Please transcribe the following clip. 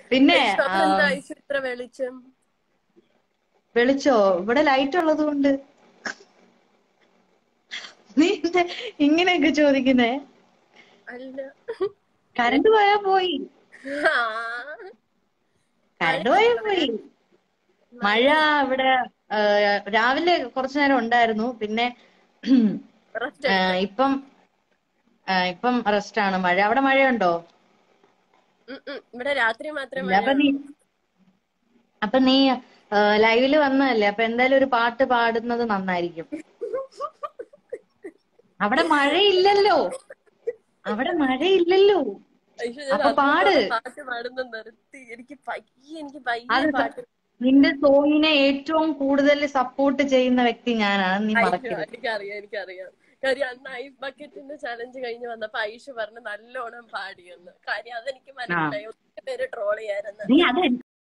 പിന്നെ അപ്പൊ ആ, എന്താ ഐഷു ഇത്ര വെളിച്ചം വിളിച്ചോ ഇവിടെ ലൈറ്റ് ഉള്ളത് കൊണ്ട് നീ എന്താ ഇങ്ങനെയൊക്കെ ചോദിക്കുന്നേ അല്ല കറണ്ട് പോയാ പോയി ആ. കറണ്ട് പോയാ പോയി മഴ ഇവിടെ ആ, രാവിലെ കുറച്ചു നേരം ഉണ്ടായിരുന്നു പിന്നെ Rest ആ, ഇപ്പം ആ, ഇപ്പം റെസ്റ്റ് ആണ് മഴ അവിടെ മഴയുണ്ടോ ഉം ഉം. ഇവിടെ രാത്രി മാത്രമേ ഇല്ല, അപ്പൊ നീ മഴയുള്ളൂ അപ്പൊ നീ ലൈവില് വന്നതല്ലേ അപ്പൊ എന്തായാലും ഒരു പാട്ട് പാടുന്നത് നന്നായിരിക്കും അവിടെ മഴയില്ലല്ലോ അവിടെ മഴയില്ലല്ലോ ഐഷു ഞാൻ അപ്പൊ പാട് അന്നത്തോടെ പാട്ട് പാടുന്ന നിർത്തി എനിക്ക് പയ്യെ എനിക്ക് പയ്യെ അത് പാട്ട് നിന്റെ സോങ്ങിനെ ഏറ്റവും കൂടുതൽ സപ്പോർട്ട് ചെയ്യുന്ന വ്യക്തി ഞാനാണ് നീ ഐഷു മറക്കരുത് എനിക്കറിയാം എനിക്കറിയാം കാര്യം അന്ന് ഐസ് ബക്കറ്റിന്റെ ചലഞ്ച് കഴിഞ്ഞ് വന്നപ്പോ ഐഷു പറഞ്ഞു നല്ലോണം പാടിയെന്ന് കാര്യം അതെനിക്ക് മനസ്സിലായി ഒത്തിരി പേര് ട്രോൾ ചെയ്യാനെന്ന് നീ അത്